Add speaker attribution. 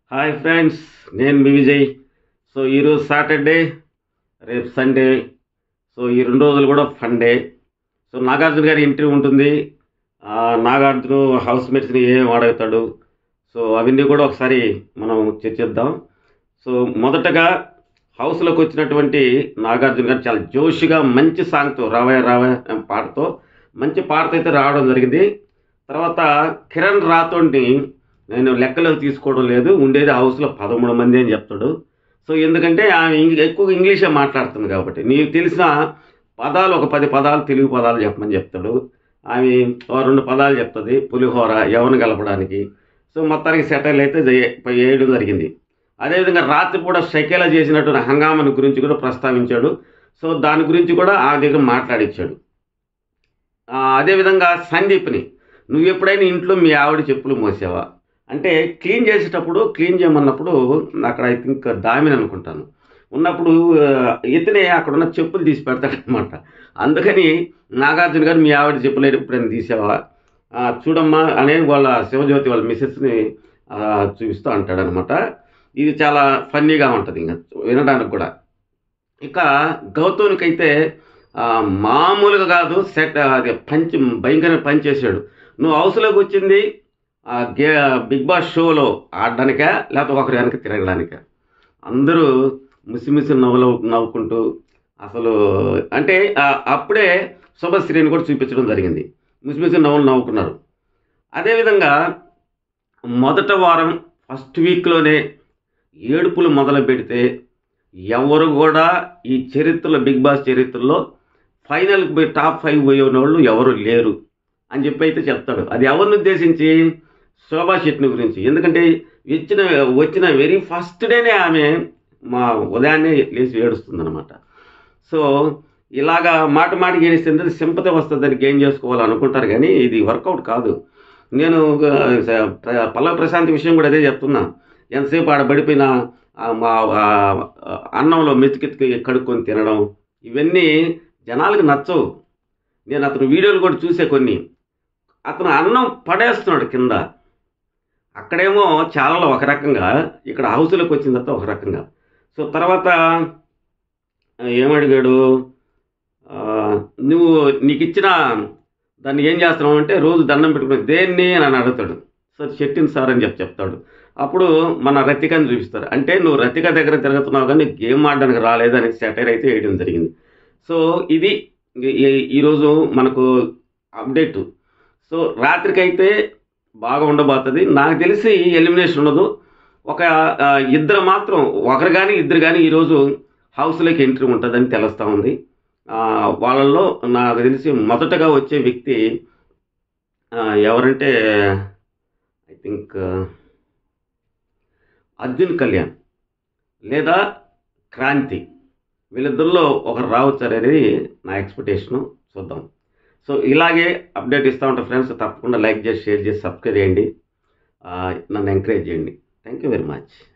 Speaker 1: hi friends నేను మీ Vijay so ఈరోజు సాటర్డే రేపు సండే సో ఈ రెండు రోజులు కూడా ఫన్ డే సో నాగార్జున గారి ఇంటర్వ్యూ ఉంటుంది ఆ, నాగార్జున హౌస్ మేట్స్ని ఏం అడుగుతాడు సో అవన్నీ కూడా ఒకసారి మనం చర్చిద్దాం సో మొదటగా హౌస్లోకి వచ్చినటువంటి నాగార్జున గారు చాలా జోషిగా మంచి సాంగ్తో రావే రావే అనే పాటతో మంచి పాటతో అయితే రావడం జరిగింది తర్వాత కిరణ్ రాథోడ్ని నేను లెక్కలోకి తీసుకోవడం లేదు ఉండేది హౌస్లో పదమూడు మంది అని చెప్తాడు సో ఎందుకంటే ఆమె ఇంగ్- ఎక్కువ ఇంగ్లీషే మాట్లాడుతుంది కాబట్టి నీకు తెలిసిన పదాలు ఒక పది పదాలు తెలుగు పదాలు చెప్పమని చెప్తాడు ఆమె ఓ రెండు పదాలు చెప్తుంది పులిహోర యవన కలపడానికి సో మొత్తానికి సెటిల్ అయితే జే- వేయడం జరిగింది అదేవిధంగా రాత్రిపూట షకేలా చేసినటువంటి హంగామని గురించి కూడా ప్రస్తావించాడు సో దాని గురించి కూడా ఆ దగ్గర మాట్లాడించాడు ఆ, అదేవిధంగా సందీప్ని నువ్వు ఎప్పుడైనా ఇంట్లో మీ ఆవిడ చెప్పులు మోసావా అంటే క్లీన్ చేసేటప్పుడు క్లీన్ చేయమన్నప్పుడు అక్కడ ఐ థింక్ దామిని అనుకుంటాను ఉన్నప్పుడు ఆ, ఇతనే అక్కడ ఉన్న చెప్పులు తీసి పెడతాడనమాట అందుకని నాగార్జున గారు మీ ఆవిడ చెప్పులు ఎప్పుడైనా తీసావా ఆ, చూడమ్మా అనే వాళ్ళ శివజ్యోతి వాళ్ళ మిస్సెస్ని చూపిస్తూ అంటాడనమాట ఇది చాలా ఫన్నీగా ఉంటుంది ఇంకా వినడానికి కూడా ఇక గౌతమ్కైతే ఆ, మామూలుగా కాదు సెట్ అది పంచి భయంకరంగా పని చేశాడు నువ్వు హౌస్లోకి వచ్చింది ఆ గే బిగ్ బాస్ షోలో ఆడడానికా లేకపోతే ఒకరి వెనక తిరగడానికా అందరూ ముసిముసి నవ్వులు నవ్వుకుంటూ అసలు అంటే ఆ, అప్పుడే శుభశ్రీని కూడా చూపించడం జరిగింది ముసిముసి నవ్వులు నవ్వుకున్నారు అదేవిధంగా మొదట వారం ఫస్ట్ వీక్లోనే ఏడుపులు మొదలు పెడితే ఎవరు కూడా ఈ చరిత్రలో బిగ్ బాస్ చరిత్రలో ఫైనల్కి పోయి టాప్ ఫైవ్ పోయిన వాళ్ళు ఎవరు లేరు అని చెప్పి అయితే చెప్తాడు అది ఎవరిని ఉద్దేశించి శోభా శెట్టిని గురించి ఎందుకంటే ఇచ్చిన వచ్చిన వెరీ ఫస్ట్ డేనే ఆమె మా ఉదయాన్నే లేచి ఏడుస్తుందన్నమాట సో ఇలాగా మాట మాటకి ఏడిస్తే సింపతి వస్తుంది దానికి ఏం చేసుకోవాలనుకుంటారు కానీ ఇది వర్కౌట్ కాదు నేను ఆ, పల్లవ ప్రశాంత్ విషయం కూడా అదే చెప్తున్నా ఎంతసేపు ఆడ పడిపోయిన ఆ, మా ఆ, అన్నంలో మెతికెత్తికి కడుక్కొని తినడం ఇవన్నీ జనాలకు నచ్చవు నేను అతను వీడియోలు కూడా చూసే కొన్ని అతను అన్నం పడేస్తున్నాడు కింద అక్కడేమో చాలలో ఒక రకంగా ఇక్కడ హౌస్లోకి వచ్చిన తర్వాత ఒక రకంగా సో తర్వాత ఆ, ఏమడిగాడు ఆ, నువ్వు నీకు ఇచ్చిన దాన్ని ఏం చేస్తున్నావు అంటే రోజు దండం పెట్టుకుని దేన్ని అని అడుగుతాడు సార్ చెట్టింది సార్ అని చెప్పి చెప్తాడు అప్పుడు మన రతికని చూపిస్తారు అంటే నువ్వు రతిక దగ్గర తిరుగుతున్నావు కానీ గేమ్ ఆడడానికి రాలేదు అని సెటైర్ అయితే వేయడం జరిగింది సో ఇది ఈ- ఈరోజు మనకు అప్డేట్ సో రాత్రికైతే బాగా ఉండబోతుంది నాకు తెలిసి ఎలిమినేషన్ ఉండదు ఒక ఆ, ఇద్దరు మాత్రం ఒకరు కానీ ఇద్దరు కానీ ఈరోజు హౌస్లోకి ఎంట్రీ ఉంటుందని తెలుస్తూ ఉంది ఆ, వాళ్ళల్లో నాకు తెలిసి మొదటగా వచ్చే వ్యక్తి ఆ, ఎవరంటే ఐ థింక్ అర్జున్ కళ్యాణ్ లేదా క్రాంతి వీళ్ళిద్దరిలో ఒకరు రావచ్చు అనేది నా ఎక్స్పెక్టేషను చూద్దాం సో ఇలాగే అప్డేట్ ఇస్తూ ఉంటా ఫ్రెండ్స్ తప్పకుండా లైక్ చేసి షేర్ చేసి సబ్స్క్రైబ్ చేయండి ఆ, నన్ను ఎంకరేజ్ చేయండి థ్యాంక్ యూ వెరీ మచ్